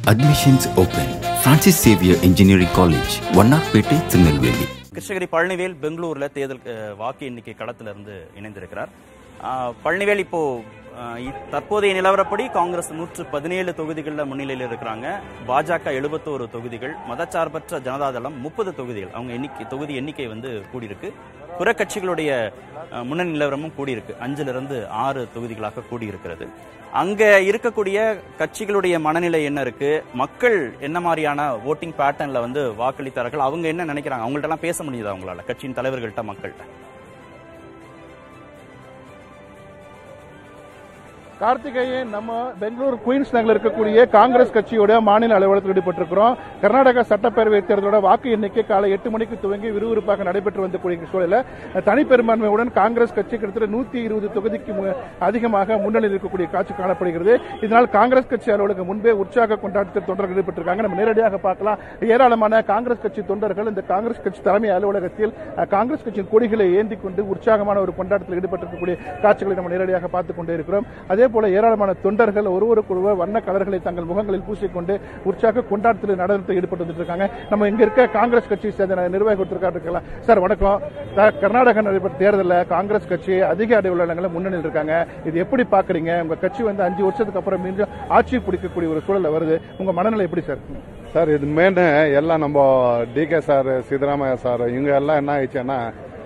Admissions open. Francis Xavier Engineering College, Vannarpettai Tirunelveli Krishnagiri Palanivel பெங்களூர்ல தேர்தல் அஹ், வாக்கு எண்ணிக்கை களத்துல இருந்து இணைந்திருக்கிறார் அஹ், பழனிவேல் இப்போ அஹ், இ- தற்போதைய நிலவரப்படி காங்கிரஸ் நூற்று பதினேழு தொகுதிகளில் முன்னிலையில் இருக்கிறாங்க பாஜக எழுபத்தோரு தொகுதிகள் மதச்சார்பற்ற ஜனதாதளம் முப்பது தொகுதிகள் அவங்க எண்ணிக்கை தொகுதி எண்ணிக்கை வந்து கூடியிருக்கு புற கட்சிகளுடைய அஹ், முன்னணி நிலவரமும் கூடியிருக்கு அஞ்சுல இருந்து ஆறு தொகுதிகளாக கூடியிருக்கிறது அங்க இருக்கக்கூடிய கட்சிகளுடைய மனநிலை என்ன இருக்கு மக்கள் என்ன மாதிரியான ஓட்டிங் பேட்டர்ன்ல வந்து வாக்களித்தார்கள் அவங்க என்ன நினைக்கிறாங்க அவங்கள்ட்ட எல்லாம் பேச முடியுதா அவங்களால கட்சியின் தலைவர்கள்ட்ட மக்கள்கிட்ட கார்த்திகேயன் நம்ம பெங்களூர் குயின்ஸ் நகரில் இருக்கக்கூடிய காங்கிரஸ் கட்சியோட மாநில அலுவலகத்தில் ஈடுபட்டிருக்கிறோம் கர்நாடக சட்டப்பேரவை தேர்தலோட வாக்கு எண்ணிக்கை காலை எட்டு மணிக்கு துவங்கி விறுவிறுப்பாக நடைபெற்று வந்தக்கூடிய சூழலில் தனிப்பெரும்பான்மையுடன் காங்கிரஸ் கட்சி கிட்டத்தட்ட நூத்தி இருபது தொகுதிக்கு மு- அதிகமாக முன்னணியில் இருக்கக்கூடிய காட்சி காணப்படுகிறது இதனால் காங்கிரஸ் கட்சி அலுவலகம் முன்பே உற்சாக கொண்டாட்டத்தில் தொண்டர்கள் ஈடுபட்டிருக்காங்க நம்ம நேரடியாக பார்க்கலாம் ஏராளமான காங்கிரஸ் கட்சி தொண்டர்கள் இந்த காங்கிரஸ் கட்சி தலைமை அலுவலகத்தில் அஹ், காங்கிரஸ் கட்சியின் கொடிகளை ஏந்தி கொண்டு உற்சாகமான ஒரு கொண்டாட்டத்தில் ஈடுபட்டிருக்கக்கூடிய காட்சிகளை நம்ம நேரடியாக பார்த்துக் கொண்டே இருக்கிறோம் அதே போல ஏராளமான தொண்டர்கள் ஒருவருக்கொருவர் வண்ண கலர்களை தங்கள் முகங்களில் பூசிக்கொண்டு உற்சாக கொண்டாட்டத்தில் நடனத்தில் ஈடுபட்டு வந்துட்டு இருக்காங்க நம்ம இங்க இருக்க காங்கிரஸ் கட்சி சேர்ந்த நிர்வாகி ஒருத்தருக்காக இருக்கலாம் சார் வணக்கம் சார், கர்நாடகா நடைபெற்ற தேர்தலில் காங்கிரஸ் கட்சி அதிக அடைவுள்ள முன்னணியில் இருக்காங்க இது எப்படி பாக்குறீங்க உங்க கட்சி வந்து அஞ்சு வருஷத்துக்கு அப்புறம் மீண்டும் ஆட்சி பிடிக்கக்கூடிய ஒரு சூழல்ல வருது உங்க மனநிலை எப்படி சார் ಸರ್ ಇದು ಮೇನ್ ಎಲ್ಲ ನಮ್ಮ D K sir Siddaramaiah sir இவங்க எல்லாம் என்ன ஆயிடுச்சுன்னா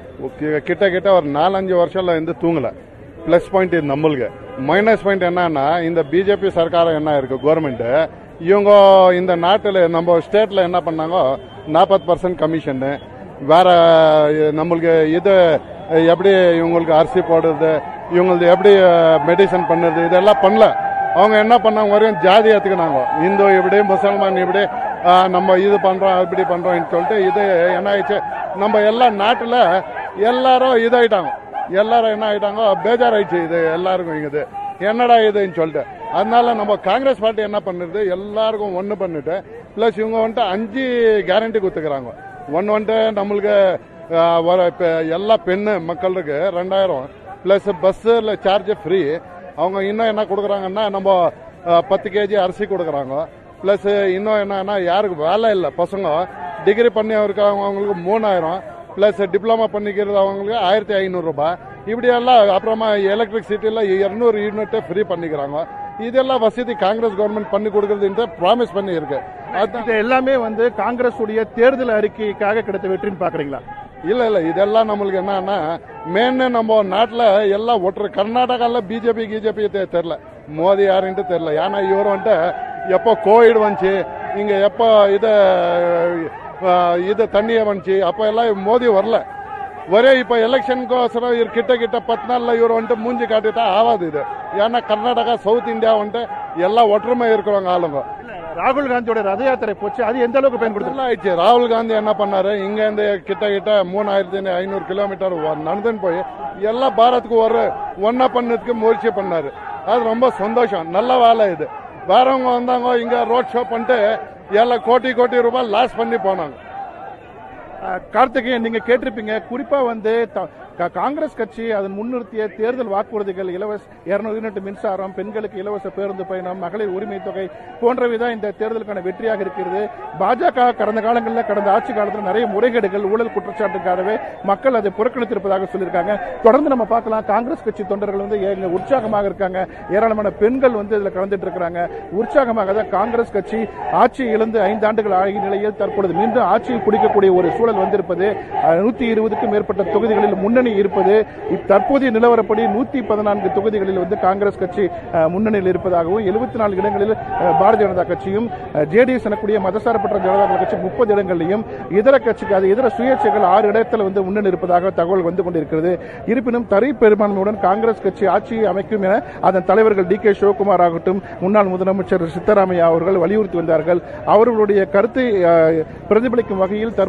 கி- கிட்ட கிட்ட ஒரு நாலஞ்சு வருஷம்ல இருந்து தூங்கல பிளஸ் பாயிண்ட் இது நம்மளுக்கு மைனஸ் பாயிண்ட் என்னன்னா இந்த பிஜேபி சர்க்காரம் என்ன இருக்கு கவர்மெண்ட் இவங்க இந்த நாட்டில் நம்ம ஸ்டேட்ல என்ன பண்ணாங்க நாற்பது பர்சன்ட் கமிஷன் வேற நம்மளுக்கு இது எப்படி இவங்களுக்கு அரிசி போடுறது இவங்களுக்கு எப்படி மெடிசன் பண்ணுறது இதெல்லாம் பண்ணல அவங்க என்ன பண்ணாங்க வரையும் ஜாதி ஏத்துக்கினாங்க இந்து இப்படி முசல்மான் இப்படி ஆ, நம்ம இது பண்றோம் இப்படி பண்றோம்னு சொல்லிட்டு இது என்ன ஆயிடுச்சு நம்ம எல்லா நாட்டுல எல்லாரும் இதாயிட்டாங்க எல்லாரும் என்ன ஆயிட்டாங்க பேஜாராயிடுச்சு இது எல்லாருக்கும் இது என்னடா இதுன்னு சொல்லிட்டு அதனால நம்ம காங்கிரஸ் பார்ட்டி என்ன பண்ணுறது எல்லாருக்கும் ஒன்று பண்ணிட்டு ப்ளஸ் இவங்க வந்துட்டு அஞ்சு கேரண்டி கொடுத்துக்கிறாங்க ஒன்று வந்துட்டு நம்மளுக்கு ஆ, வர இப்போ எல்லா பெண்ணு மக்களுக்கு ரெண்டாயிரம் ப்ளஸ் பஸ்ஸில் சார்ஜ் ஃப்ரீ அவங்க இன்னும் என்ன கொடுக்குறாங்கன்னா நம்ம அஹ், பத்து கேஜி அரிசி கொடுக்குறாங்க ப்ளஸ் இன்னும் என்னன்னா யாருக்கு வேலை இல்லை பசங்க டிகிரி பண்ணி இருக்காங்க அவங்களுக்கு மூணாயிரம் ப்ளஸ் டிப்ளமா பண்ணிக்கிறது அவங்களுக்கு ஆயிரத்தி ஐநூறுரூபா இப்படி எல்லாம் அப்புறமா எலக்ட்ரிசிட்டியில் இரநூறு யூனிட் ஃப்ரீ பண்ணிக்கிறாங்க இதெல்லாம் வசதி காங்கிரஸ் கவர்மெண்ட் பண்ணி கொடுக்கறதுன்ற ப்ராமிஸ் பண்ணி இருக்கு அதான் இது எல்லாமே வந்து காங்கிரஸ் உடைய தேர்தல் அறிக்கைக்காக கிடைத்த வெற்றின்னு பாக்குறீங்களா இல்ல இல்ல இதெல்லாம் நம்மளுக்கு என்னன்னா மெயின் நம்ம நாட்டுல எல்லாம் ஒட்டுற கர்நாடகால பிஜேபி கிஜேபி தெரியல மோடி யாருன்ட்டு தெரியல ஏன்னா இவர் வந்துட்டு எப்போ கோவிட் வந்துச்சு இங்க எப்போ இத அஹ், இது தண்ணியை வந்துச்சு அப்போ எல்லாம் மோடி வரல ஒரே இப்போ எலெக்ஷனுக்கோசரம் இவர் கிட்ட கிட்ட பத்து நாள்ல இவர் வந்துட்டு மூஞ்சி காட்டிட்டா ஆகாது இது ஏன்னா கர்நாடகா சவுத் இந்தியா வந்துட்டு எல்லாம் ஒற்றுமை இருக்கிறவங்க ஆளுங்க ராகுல் காந்தியோட ரத யாத்திரை போச்சு அது எந்த அளவுக்கு பயன்படுத்தல நல்லா ஆயிடுச்சு ராகுல் காந்தி என்ன பண்ணாரு இங்க இருந்து கிட்ட கிட்ட மூணாயிரத்தி ஐநூறு கிலோமீட்டர் வ- நடந்துன்னு போய் எல்லா பாரத்துக்கு ஒரு ஒன்னா பண்ணதுக்கு முயற்சி பண்ணாரு அது ரொம்ப சந்தோஷம் நல்ல வேலை இது வேறவங்க வந்தாங்க இங்க ரோட் ஷோ பண்ணிட்டு எல்லாம் கோடி கோடி ரூபாய் லாஸ் பண்ணி போனாங்க அஹ், கார்த்திகேயன் நீங்க கேட்டிருப்பீங்க குறிப்பா வந்து த- கா- காங்கிரஸ் கட்சி அதன் முன்னிறுத்திய தேர்தல் வாக்குறுதிகள் இலவச இருநூறு யூனிட் மின்சாரம் பெண்களுக்கு இலவச பேருந்து பயணம் மகளிர் உரிமை தொகை போன்றவை தான் இந்த தேர்தலுக்கான வெற்றியாக இருக்கிறது பாஜக கடந்த காலங்களில் கடந்த ஆட்சி காலத்தில் நிறைய முறைகேடுகள் ஊழல் குற்றச்சாட்டுக்காகவே மக்கள் அதை புறக்கணித்திருப்பதாக சொல்லியிருக்காங்க தொடர்ந்து நம்ம பார்க்கலாம் காங்கிரஸ் கட்சி தொண்டர்கள் வந்து எங்க உற்சாகமாக இருக்காங்க ஏராளமான பெண்கள் வந்து இதுல கலந்துட்டு இருக்கிறாங்க உற்சாகமாக தான் காங்கிரஸ் கட்சி ஆட்சி இழந்து ஐந்து ஆண்டுகள் ஆகிய நிலையில் தற்பொழுது மீண்டும் ஆட்சியில் பிடிக்கக்கூடிய ஒரு சூழல் வந்திருப்பது நூத்தி இருபதுக்கும் மேற்பட்ட தொகுதிகளில் முன்னணி இருப்பது இப் தற்போதைய நிலவரப்படி நூத்தி பதினான்கு தொகுதிகளில் வந்து காங்கிரஸ் கட்சி அஹ், முன்னணியில் இருப்பதாகவும் எழுபத்தி நான்கு இடங்களில் அஹ், பாரதிய ஜனதா கட்சியும் ஜேடிஎஸ் எனக்கூடிய மதசார்பற்ற ஜனதா தள கட்சி முப்பது இடங்களிலும் இதர கட்சிக்கு அது இதர சுயேட்சைகள் ஆறு இடத்துல வந்து முன்னணி இருப்பதாக தகவல் வந்து கொண்டிருக்கிறது இருப்பினும் தரை பெரும்பான்மையுடன் காங்கிரஸ் கட்சி ஆட்சியை அமைக்கும் என அதன் தலைவர்கள் டி கே சிவகுமார் ஆகட்டும் முன்னாள் முதலமைச்சர் சித்தராமையா அவர்கள் வலியுறுத்தி வந்தார்கள் அவர்களுடைய கருத்தை அஹ், பிரதிபலிக்கும் வகையில் தற்பொழுது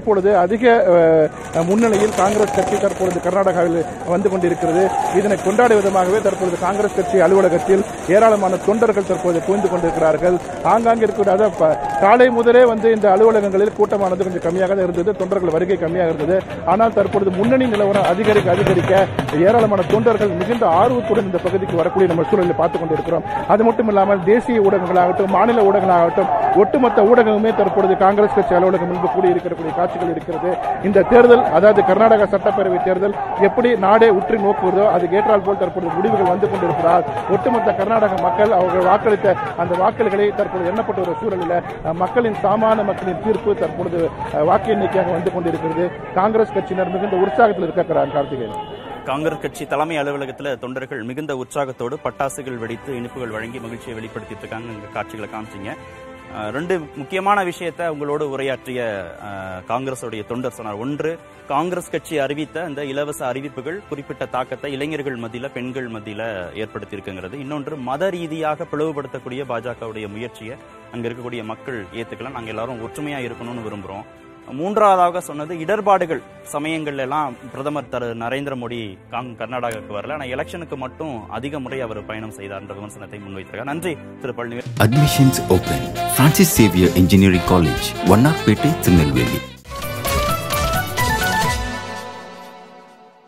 அதிக அஹ், முன்னிலையில் காங்கிரஸ் கட்சி தற்பொழுது கர்நாடகாவில் வந்து கொண்டிருக்கிறது இதனை கொண்டாடும் விதமாகவே தற்பொழுது காங்கிரஸ் கட்சி அலுவலகத்தில் ஏராளமான தொண்டர்கள் தற்போது குவிந்து கொண்டிருக்கிறார்கள் ஆங்காங்கே இருக்கக்கூடிய அதாவது ப- காலை முதலே வந்து இந்த அலுவலகங்களில் கூட்டமானது கொஞ்சம் கம்மியாக தான் இருந்தது தொண்டர்கள் வருகை கம்மியாக இருந்தது ஆனால் தற்பொழுது முன்னணி நிலவரம் அதிகரிக்க அதிகரிக்க ஏராளமான தொண்டர்கள் மிகுந்த ஆர்வத்துடன் இந்த பகுதிக்கு வரக்கூடிய நம்ம சூழலை பார்த்துக் கொண்டிருக்கிறோம் அது மட்டும் இல்லாமல் தேசிய ஊடகங்களாகட்டும் மாநில ஊடகங்களாகட்டும் ஒட்டுமொத்த ஊடகமுமே தற்பொழுது காங்கிரஸ் கட்சி அலுவலகம் முன்பு கூடியிருக்கக்கூடிய காட்சிகள் இருக்கிறது இந்த தேர்தல் அதாவது கர்நாடக சட்டப்பேரவை தேர்தல் எப்படி நாடே உற்று நோக்குவதோ அதுக்கு ஏற்றால் போல் தற்பொழுது முடிவுகள் வந்து கொண்டிருக்கிறார் ஒட்டுமொத்த கர்நாடக மக்கள் அவர்கள் வாக்களித்த அந்த வாக்குகளை தற்பொழுது எண்ணப்பட்ட ஒரு சூழலில் அஹ், மக்களின் சாமானிய மக்களின் தீர்ப்பு தற்பொழுது அஹ், வாக்கு எண்ணிக்கையாக வந்து கொண்டிருக்கிறது காங்கிரஸ் கட்சியினர் மிகுந்த உற்சாகத்தில் இருக்கிறார் கார்த்திகேயன் காங்கிரஸ் கட்சி தலைமை அலுவலகத்தில் தொண்டர்கள் மிகுந்த உற்சாகத்தோடு பட்டாசுகள் வெடித்து இனிப்புகள் வழங்கி மகிழ்ச்சியை வெளிப்படுத்திட்டு இருக்காங்க இந்த காட்சிகளை காமிச்சிங்க அஹ், ரெண்டு முக்கியமான விஷயத்தை உங்களோடு உரையாற்றிய அஹ், காங்கிரஸுடைய தொண்டர் சொன்னார் ஒன்று காங்கிரஸ் கட்சி அறிவித்த இந்த இலவச அறிவிப்புகள் குறிப்பிட்ட தாக்கத்தை இளைஞர்கள் மத்தியில பெண்கள் மத்தியில ஏற்படுத்தியிருக்குங்கிறது இன்னொன்று மத ரீதியாக பிளவுபடுத்தக்கூடிய பாஜகவுடைய முயற்சியை அங்க இருக்கக்கூடிய மக்கள் ஏத்துக்கலாம் நாங்க எல்லாரும் ஒற்றுமையா இருக்கணும்னு விரும்புறோம் மூன்றாவதாக சொன்னது இடர்பாடுகள் சமயங்கள்ல எல்லாம் பிரதமர் திரு நரேந்திர மோடி காங் கர்நாடகாவுக்கு வரல ஆனா எலெக்ஷனுக்கு மட்டும் அதிக முறை அவர் பயணம் செய்தார் என்ற விமர்சனத்தை முன்வைத்திருக்கார் நன்றி திரு Palanivel Admissions open. Francis Xavier Engineering College, Vannarpete, Tirunelveli.